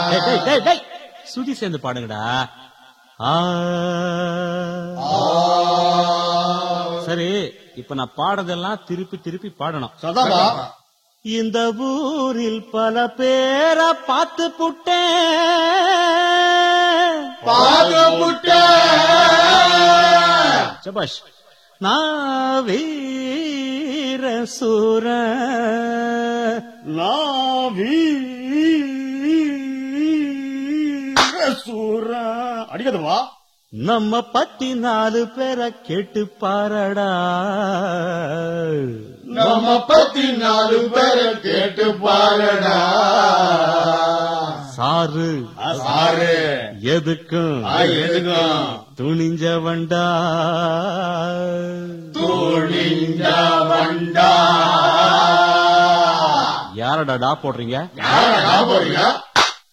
டேய், டேய், டேய், டேய். சுதி சேர்ந்து பாடுங்கடா ஆ. சரி இப்ப நான் பாடுறதெல்லாம் திருப்பி திருப்பி பாடணும் சதாபா இந்த ஊரில் பல பேரை பார்த்து புட்டேன் பாகமுட்ட சபாஷ் நான் வீர சூர சூர அடிக்கதுவா நம்ம பத்தி நாலு பேரை கேட்டு பாரடா நம்ம பத்தி நாலு பேரை கேட்டு பாருடா சாரு சாரு எதுக்கும் எதுக்கும் துணிஞ்சவன்டா துணிஞ்ச வண்டா யாரடா டா போடுறீங்க யாரடா போறீங்க